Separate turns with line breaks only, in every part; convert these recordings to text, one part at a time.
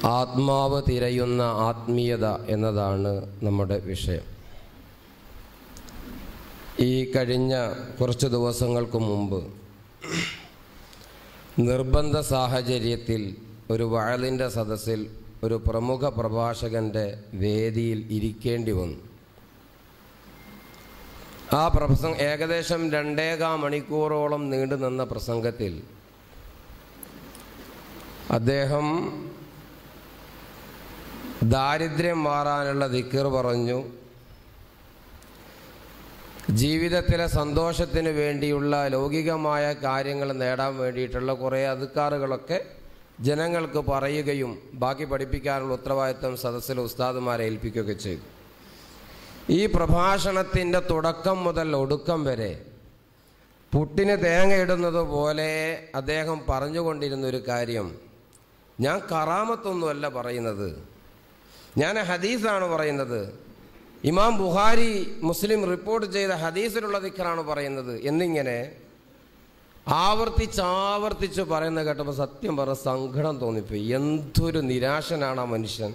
ആത്മാവ് തിരയുന്ന ആത്മീയത എന്നതാണ് നമ്മുടെ വിഷയം ഈ കഴിഞ്ഞ കുറച്ച് ദിവസങ്ങൾക്ക് മുമ്പ് നിർബന്ധ സാഹചര്യത്തിൽ ഒരു വയലിൻ്റെ സദസ്സിൽ ഒരു പ്രമുഖ പ്രഭാഷകൻ്റെ വേദിയിൽ ഇരിക്കേണ്ടി വന്നു ആ പ്രസംഗം ഏകദേശം രണ്ടേകാൽ മണിക്കൂറോളം നീണ്ടു നിന്ന പ്രസംഗത്തിൽ അദ്ദേഹം ദാരിദ്ര്യം മാറാനുള്ള ദിക്കർ പറഞ്ഞു ജീവിതത്തിലെ സന്തോഷത്തിന് വേണ്ടിയുള്ള ലൗകികമായ കാര്യങ്ങൾ നേടാൻ വേണ്ടിയിട്ടുള്ള കുറേ അധികാറുകളൊക്കെ ജനങ്ങൾക്ക് പറയുകയും ബാക്കി പഠിപ്പിക്കാനുള്ള ഉത്തരവാദിത്വം സദസ്സിൽ ഉസ്താദുമാരെ ഏൽപ്പിക്കുകയൊക്കെ ചെയ്തു ഈ പ്രഭാഷണത്തിൻ്റെ തുടക്കം മുതൽ ഒടുക്കം വരെ പുട്ടിന് തേങ്ങ ഇടുന്നത് പോലെ അദ്ദേഹം പറഞ്ഞുകൊണ്ടിരുന്ന ഒരു കാര്യം ഞാൻ കറാമത്തൊന്നുമല്ല പറയുന്നത് ഞാൻ ഹദീസാണ് പറയുന്നത് ഇമാം ബുഹാരി മുസ്ലിം റിപ്പോർട്ട് ചെയ്ത ഹദീസിലുള്ള ദിക്കറാണ് പറയുന്നത് എന്നിങ്ങനെ ആവർത്തിച്ച് ആവർത്തിച്ച് പറയുന്ന കേട്ടപ്പോൾ സത്യം പറ സങ്കടം തോന്നിപ്പോയി എന്തൊരു നിരാശനാണ് ആ മനുഷ്യൻ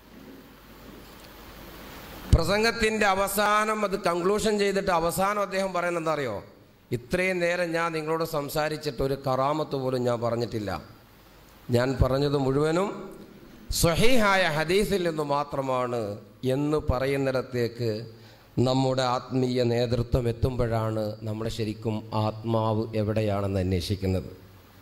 പ്രസംഗത്തിൻ്റെ അവസാനം അത് കൺക്ലൂഷൻ ചെയ്തിട്ട് അവസാനം അദ്ദേഹം പറയുന്നത് എന്താ അറിയോ ഇത്രയും നേരം ഞാൻ നിങ്ങളോട് സംസാരിച്ചിട്ട് ഒരു കറാമത്ത് പോലും ഞാൻ പറഞ്ഞിട്ടില്ല ഞാൻ പറഞ്ഞത് മുഴുവനും സ്വഹീഹായ ഹദീസിൽ നിന്ന് മാത്രമാണ് എന്ന് പറയുന്നിടത്തേക്ക് നമ്മുടെ ആത്മീയ നേതൃത്വം എത്തുമ്പോഴാണ് നമ്മൾ ശരിക്കും ആത്മാവ് എവിടെയാണെന്ന് അന്വേഷിക്കുന്നത്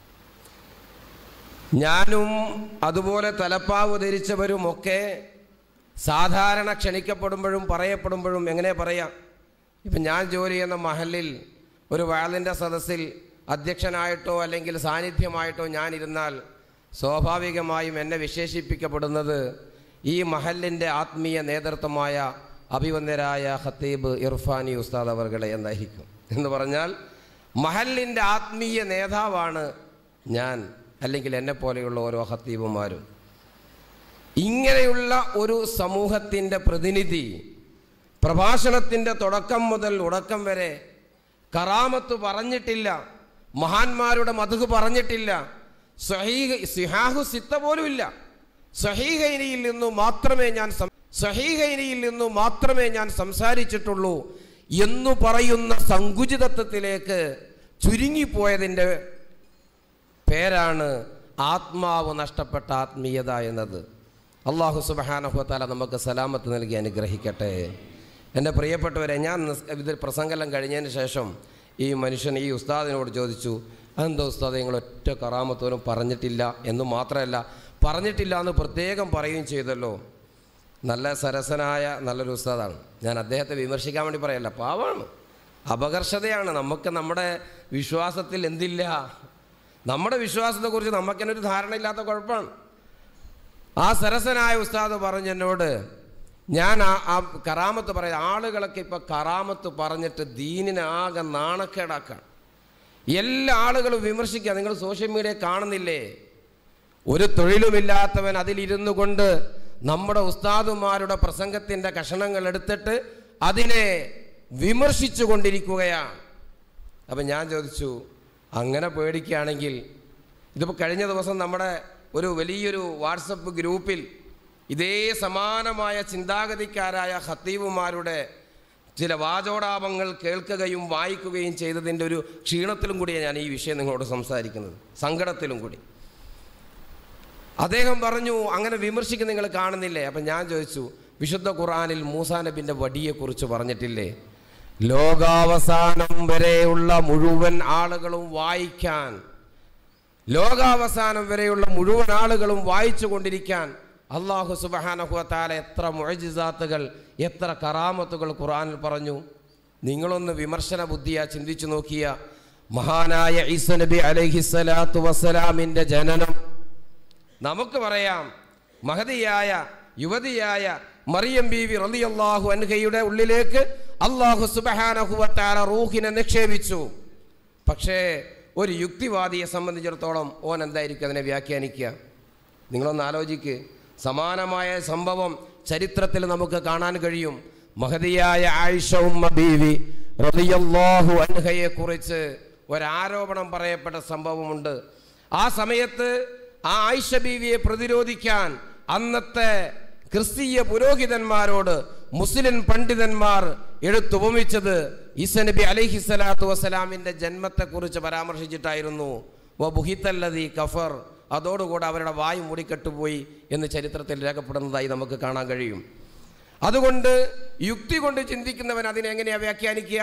ഞാനും അതുപോലെ തലപ്പാവ് ധരിച്ചവരുമൊക്കെ സാധാരണ ക്ഷണിക്കപ്പെടുമ്പോഴും പറയപ്പെടുമ്പോഴും എങ്ങനെ പറയാം ഇപ്പം ഞാൻ ജോലി ചെയ്യുന്ന മഹലിൽ ഒരു വയലിൻ്റെ സദസ്സിൽ അധ്യക്ഷനായിട്ടോ അല്ലെങ്കിൽ സാന്നിധ്യമായിട്ടോ ഞാനിരുന്നാൽ സ്വാഭാവികമായും എന്നെ വിശേഷിപ്പിക്കപ്പെടുന്നത് ഈ മഹലിൻ്റെ ആത്മീയ നേതൃത്വമായ അഭിവന്ദരായ ഖത്തീബ് ഇർഫാനി ഉസ്താദ് അവർകളെ എന്നായിരിക്കും എന്ന് പറഞ്ഞാൽ മഹലിൻ്റെ ആത്മീയ നേതാവാണ് ഞാൻ അല്ലെങ്കിൽ എന്നെ പോലെയുള്ള ഓരോ ഖത്തീബുമാരും ഇങ്ങനെയുള്ള ഒരു സമൂഹത്തിൻ്റെ പ്രതിനിധി പ്രഭാഷണത്തിൻ്റെ തുടക്കം മുതൽ ഉടക്കം വരെ കറാമത്ത് പറഞ്ഞിട്ടില്ല മഹാന്മാരുടെ മധു പറഞ്ഞിട്ടില്ല സഹീഹ സിഹാഹു സിത്ത പോലുമില്ല സഹീഹൈനിയിൽ നിന്നു മാത്രമേ ഞാൻ സം- സഹീഹൈനിയിൽ നിന്നു മാത്രമേ ഞാൻ സംസാരിച്ചിട്ടുള്ളൂ എന്നു പറയുന്ന സങ്കുചിതത്വത്തിലേക്ക് ചുരുങ്ങിപ്പോയതിൻ്റെ പേരാണ് ആത്മാവ് നഷ്ടപ്പെട്ട ആത്മീയത എന്നത് അള്ളാഹു സുബഹാനഹുത്താല നമുക്ക് സലാമത്ത് നൽകി അനുഗ്രഹിക്കട്ടെ എൻ്റെ പ്രിയപ്പെട്ടവരെ ഞാൻ നിസ്- ഇതിൽ പ്രസംഗം കഴിഞ്ഞതിന് ശേഷം ഈ മനുഷ്യൻ ഈ ഉസ്താദിനോട് ചോദിച്ചു അതെന്താ ഉസ്താദ് നിങ്ങൾ ഒറ്റ കറാമത്തോലും പറഞ്ഞിട്ടില്ല എന്ന് മാത്രമല്ല പറഞ്ഞിട്ടില്ല എന്ന് പ്രത്യേകം പറയുകയും ചെയ്തല്ലോ നല്ല സരസനായ നല്ലൊരു ഉസ്താദാണ് ഞാൻ അദ്ദേഹത്തെ വിമർശിക്കാൻ വേണ്ടി പറയല്ല പാവാണ് അപകർഷതയാണ് നമുക്ക് നമ്മുടെ വിശ്വാസത്തിൽ എന്തില്ല നമ്മുടെ വിശ്വാസത്തെക്കുറിച്ച് നമുക്ക് തന്നെ ഒരു ധാരണയില്ലാത്ത കുഴപ്പമാണ് ആ സരസനായ ഉസ്താദ് പറഞ്ഞു എന്നോട് ഞാൻ ആ ആ കറാമത്ത് പറയാം ആളുകളൊക്കെ ഇപ്പം കറാമത്ത് പറഞ്ഞിട്ട് ദീനിനെ ആകെ നാണക്കേടാക്കാണ് എല്ലാ ആളുകളും വിമർശിക്കുക നിങ്ങൾ സോഷ്യൽ മീഡിയ കാണുന്നില്ലേ ഒരു തൊഴിലുമില്ലാത്തവൻ അതിലിരുന്നു കൊണ്ട് നമ്മുടെ ഉസ്താദുമാരുടെ പ്രസംഗത്തിൻ്റെ കഷണങ്ങൾ എടുത്തിട്ട് അതിനെ വിമർശിച്ചു കൊണ്ടിരിക്കുകയാണ് അപ്പം ഞാൻ ചോദിച്ചു അങ്ങനെ പേടിക്കുകയാണെങ്കിൽ ഇതിപ്പോൾ കഴിഞ്ഞ ദിവസം നമ്മുടെ ഒരു വലിയൊരു വാട്സപ്പ് ഗ്രൂപ്പിൽ ഇതേ സമാനമായ ചിന്താഗതിക്കാരായ ഹത്തീബുമാരുടെ ചില വാചോടാപങ്ങൾ കേൾക്കുകയും വായിക്കുകയും ചെയ്തതിൻ്റെ ഒരു ക്ഷീണത്തിലും കൂടിയാണ് ഞാൻ ഈ വിഷയം നിങ്ങളോട് സംസാരിക്കുന്നത് സങ്കടത്തിലും കൂടി അദ്ദേഹം പറഞ്ഞു അങ്ങനെ വിമർശിക്കുന്ന നിങ്ങൾ കാണുന്നില്ലേ അപ്പം ഞാൻ ചോദിച്ചു വിശുദ്ധ ഖുറാനിൽ മൂസാ നബിൻ്റെ വടിയെക്കുറിച്ച് പറഞ്ഞിട്ടില്ലേ ലോകാവസാനം വരെയുള്ള മുഴുവൻ ആളുകളും വായിക്കാൻ ലോകാവസാനം വരെയുള്ള മുഴുവൻ ആളുകളും വായിച്ചു കൊണ്ടിരിക്കാൻ അള്ളാഹു സുബഹാനഹുവത്താല എത്ര മുഴജിസാത്തുകൾ എത്ര കറാമത്തുകൾ ഖുറാനിൽ പറഞ്ഞു നിങ്ങളൊന്ന് വിമർശന ബുദ്ധിയാ ചിന്തിച്ചു നോക്കിയ മഹാനായ ഈസ നബി അലഹിസ്സലാത്തു വസ്സലാമിൻ്റെ ജനനം നമുക്ക് പറയാം മഹതിയായ യുവതിയായ മറിയം ബീവി റളിയല്ലാഹു അൻഹയുടെ ഉള്ളിലേക്ക് അള്ളാഹു സുബഹാനഹുവത്താല റൂഹിനെ നിക്ഷേപിച്ചു പക്ഷേ ഒരു യുക്തിവാദിയെ സംബന്ധിച്ചിടത്തോളം ഓൻ എന്തായിരിക്കും അതിനെ വ്യാഖ്യാനിക്കുക നിങ്ങളൊന്ന് ആലോചിക്ക് സമാനമായ സംഭവം ചരിത്രത്തിൽ നമുക്ക് കാണാൻ കഴിയും മഹതിയായ ആയിഷ ഉമ്മ ബീവി റളിയല്ലാഹു അൻഹയെ കുറിച്ച് ഒരാരോപണം പറയപ്പെട്ട സംഭവമുണ്ട് ആ സമയത്ത് ആ ആയിഷ ബീവിയെ പ്രതിരോധിക്കാൻ അന്നത്തെ ക്രിസ്തീയ പുരോഹിതന്മാരോട് മുസ്ലിം പണ്ഡിതന്മാർ എടുത്തുപമിച്ചത് ഈസ നബി അലൈഹി സ്വലാത്തു വസ്സലാമിൻ്റെ ജന്മത്തെക്കുറിച്ച് പരാമർശിച്ചിട്ടായിരുന്നു വ ബുഹിത്തല്ലതി കഫർ അതോടുകൂടെ അവരുടെ വായു മൂടിക്കെട്ടുപോയി എന്ന് ചരിത്രത്തിൽ രേഖപ്പെടുന്നതായി നമുക്ക് കാണാൻ കഴിയും അതുകൊണ്ട് യുക്തി കൊണ്ട് ചിന്തിക്കുന്നവൻ അതിനെ എങ്ങനെയാ വ്യാഖ്യാനിക്കുക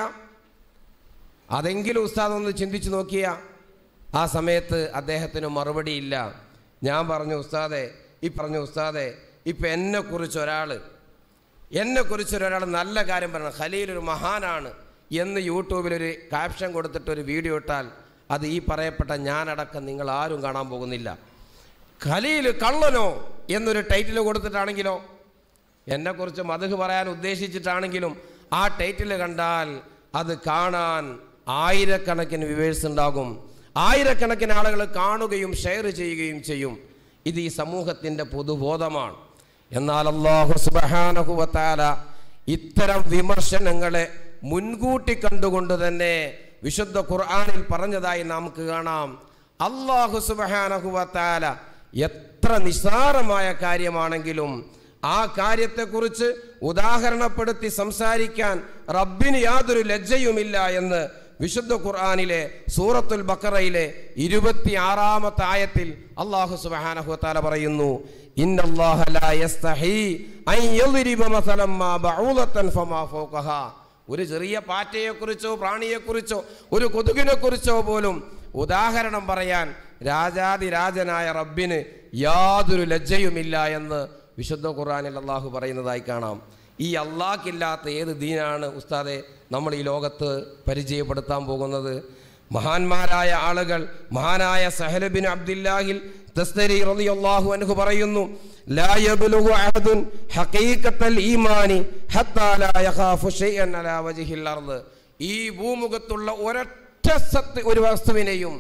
അതെങ്കിലും ഉസ്താദ് ഒന്ന് ചിന്തിച്ചു നോക്കിയ ആ സമയത്ത് അദ്ദേഹത്തിന് മറുപടിയില്ല ഞാൻ പറഞ്ഞു ഉസ്താദെ ഈ പറഞ്ഞു ഉസ്താദെ ഇപ്പം എന്നെക്കുറിച്ച് ഒരാൾ എന്നെക്കുറിച്ച് ഒരാൾ നല്ല കാര്യം പറയണം ഖലീൽ ഒരു മഹാനാണ് എന്ന് യൂട്യൂബിൽ ഒരു ക്യാപ്ഷൻ കൊടുത്തിട്ട് ഒരു വീഡിയോ ഇട്ടാൽ അത് ഈ പറയപ്പെട്ട ഞാനടക്കം നിങ്ങൾ ആരും കാണാൻ പോകുന്നില്ല ഖലീൽ കള്ളനോ എന്നൊരു ടൈറ്റിൽ കൊടുത്തിട്ടാണെങ്കിലോ എന്നെക്കുറിച്ച് മധു പറയാൻ ഉദ്ദേശിച്ചിട്ടാണെങ്കിലും ആ ടൈറ്റിൽ കണ്ടാൽ അത് കാണാൻ ആയിരക്കണക്കിന് വിവേഴ്സ് ഉണ്ടാകും ആയിരക്കണക്കിന് ആളുകൾ കാണുകയും ഷെയർ ചെയ്യുകയും ചെയ്യും ഇത് ഈ സമൂഹത്തിൻ്റെ പൊതുബോധമാണ് എന്നാൽ അള്ളാഹു സുബഹാനഹുവത്താല ഇത്തരം വിമർശനങ്ങളെ മുൻകൂട്ടി കണ്ടുകൊണ്ട് തന്നെ വിശുദ്ധ ഖുർആനിൽ പറഞ്ഞതായി നമുക്ക് കാണാം അള്ളാഹു സുബഹാനഹുവത്താല എത്ര നിസ്സാരമായ കാര്യമാണെങ്കിലും ആ കാര്യത്തെക്കുറിച്ച് ഉദാഹരണപ്പെടുത്തി സംസാരിക്കാൻ റബ്ബിന് യാതൊരു ലജ്ജയുമില്ല എന്ന് വിശുദ്ധ ഖുർആാനിലെ സൂറത്തുൽ ബക്കറയിലെ ഇരുപത്തി ആറാമത്തെ ആയത്തിൽ അള്ളാഹു സുബാനഹുത്താല പറയുന്നു ഇന്നല്ലാഹ ലാ യസ്തഹി അൻ യദ്രിബ മസലം മാ ബഊദത്തൻ ഫമാ ഫൗഖഹ ഒരു ചെറിയ പാറ്റയെക്കുറിച്ചോ പ്രാണിയെക്കുറിച്ചോ ഒരു കൊതുകിനെക്കുറിച്ചോ പോലും ഉദാഹരണം പറയാൻ രാജാതിരാജനായ റബ്ബിന് യാതൊരു ലജ്ജയുമില്ല എന്ന് വിശുദ്ധ ഖുർആനിൽ അള്ളാഹു പറയുന്നതായി കാണാം ഈ അള്ളാഹ്ക്കില്ലാത്ത ഏത് ദീനാണ് ഉസ്താദെ നമ്മൾ ഈ ലോകത്ത് പരിചയപ്പെടുത്താൻ പോകുന്നത് മഹാന്മാരായ ആളുകൾ മഹാനായ സഹലബിൻ അബ്ദുല്ലാഹിൽ തസ്തരി റളിയല്ലാഹു അൻഹു പറയുന്നു ലാ യബ്ലുഗു അഹദുൻ ഹഖീഖത്തൽ ഈമാനി ഹത്താ ലാ യഖാഫു ഷൈഅൻ അലാ വജ്ഹിൽ അർദ് ഈ ഭൂമുഖത്തുള്ള ഒരൊറ്റ സത്ത് ഒരു വസ്തുവിനെയും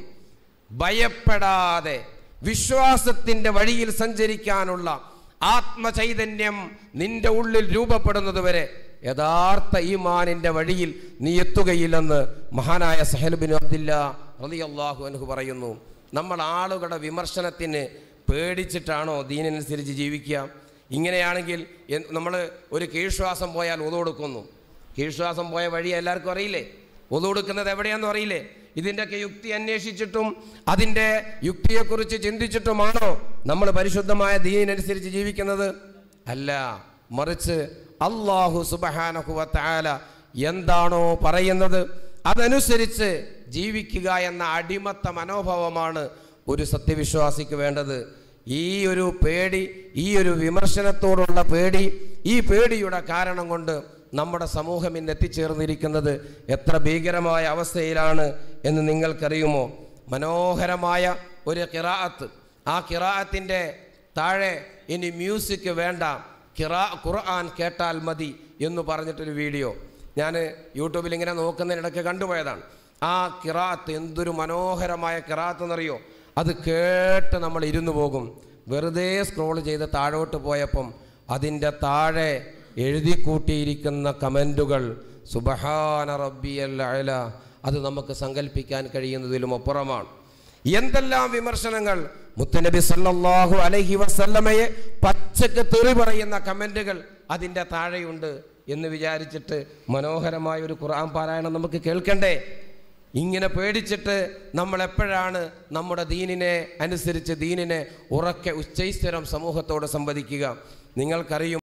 ഭയപ്പെടാതെ വിശ്വാസത്തിന്റെ വഴിയിൽ സഞ്ചരിക്കാനുള്ള ആത്മചൈതന്യം നിന്റെ ഉള്ളിൽ രൂപപ്പെടുന്നത് വരെ യഥാർത്ഥ ഈമാനിന്റെ വഴിയിൽ നീ എത്തുകയില്ലെന്ന് മഹാനായ സഹൽബിൻ അബ്ദില്ല റളിയല്ലാഹു അൻഹു പറയുന്നു നമ്മൾ ആളുകളുടെ വിമർശനത്തിന് പേടിച്ചിട്ടാണോ ദീനനുസരിച്ച് ജീവിക്കുക ഇങ്ങനെയാണെങ്കിൽ നമ്മൾ ഒരു കീഴ്ശ്വാസം പോയാൽ ഒതുകൊടുക്കുന്നു കീഴ്ശ്വാസം പോയ വഴി എല്ലാവർക്കും അറിയില്ലേ ഒതുകൊടുക്കുന്നത് എവിടെയാണെന്നും അറിയില്ലേ ഇതിൻ്റെയൊക്കെ യുക്തി അന്വേഷിച്ചിട്ടും അതിൻ്റെ യുക്തിയെക്കുറിച്ച് ചിന്തിച്ചിട്ടുമാണോ നമ്മൾ പരിശുദ്ധമായ ദീനനുസരിച്ച് ജീവിക്കുന്നത് അല്ല മറിച്ച് അള്ളാഹു സുബഹാനഹുവത്താല എന്താണോ പറയുന്നത് അതനുസരിച്ച് ജീവിക്കുക എന്ന അടിമത്ത മനോഭാവമാണ് ഒരു സത്യവിശ്വാസിക്ക് വേണ്ടത് ഈ ഒരു പേടി ഈ ഒരു വിമർശനത്തോടുള്ള പേടി ഈ പേടിയുടെ കാരണം കൊണ്ട് നമ്മുടെ സമൂഹം ഇന്ന് എത്തിച്ചേർന്നിരിക്കുന്നത് എത്ര ഭീകരമായ അവസ്ഥയിലാണ് എന്ന് നിങ്ങൾക്കറിയുമോ മനോഹരമായ ഒരു കിറാഅത്ത് ആ കിറാഅത്തിൻ്റെ താഴെ ഇനി മ്യൂസിക് വേണ്ട കിറാ ഖുർആൻ കേട്ടാൽ മതി എന്ന് പറഞ്ഞിട്ടൊരു വീഡിയോ ഞാൻ യൂട്യൂബിൽ ഇങ്ങനെ നോക്കുന്നതിനിടയ്ക്ക് കണ്ടുപോയതാണ് ആ കിറാത്ത് എന്തൊരു മനോഹരമായ കിറാത്ത് എന്നറിയോ അത് കേട്ട് നമ്മൾ ഇരുന്നു പോകും വെറുതെ സ്ക്രോൾ ചെയ്ത് താഴോട്ട് പോയപ്പം അതിൻ്റെ താഴെ എഴുതി കൂട്ടിയിരിക്കുന്ന കമൻറ്റുകൾ സുബഹാന റബ്ബിയൽ അല അത് നമുക്ക് സങ്കല്പിക്കാൻ കഴിയുന്നതിലും അപ്പുറമാണ് എന്തെല്ലാം വിമർശനങ്ങൾ മുത്തനബി സല്ലല്ലാഹു അലൈഹി വസല്ലമയെ പച്ചക്ക് തെറി പറയുന്ന കമൻറ്റുകൾ അതിൻ്റെ താഴെയുണ്ട് എന്ന് വിചാരിച്ചിട്ട് മനോഹരമായ ഒരു ഖുർആൻ പാരായണം നമുക്ക് കേൾക്കണ്ടേ ഇങ്ങനെ പേടിച്ചിട്ട് നമ്മൾ എപ്പോഴാണ് നമ്മുടെ ദീനിനെ അനുസരിച്ച് ദീനിനെ ഉറക്കെ ഉച്ചൈസ്തരം സമൂഹത്തോട് സംവദിക്കുക നിങ്ങൾക്കറിയും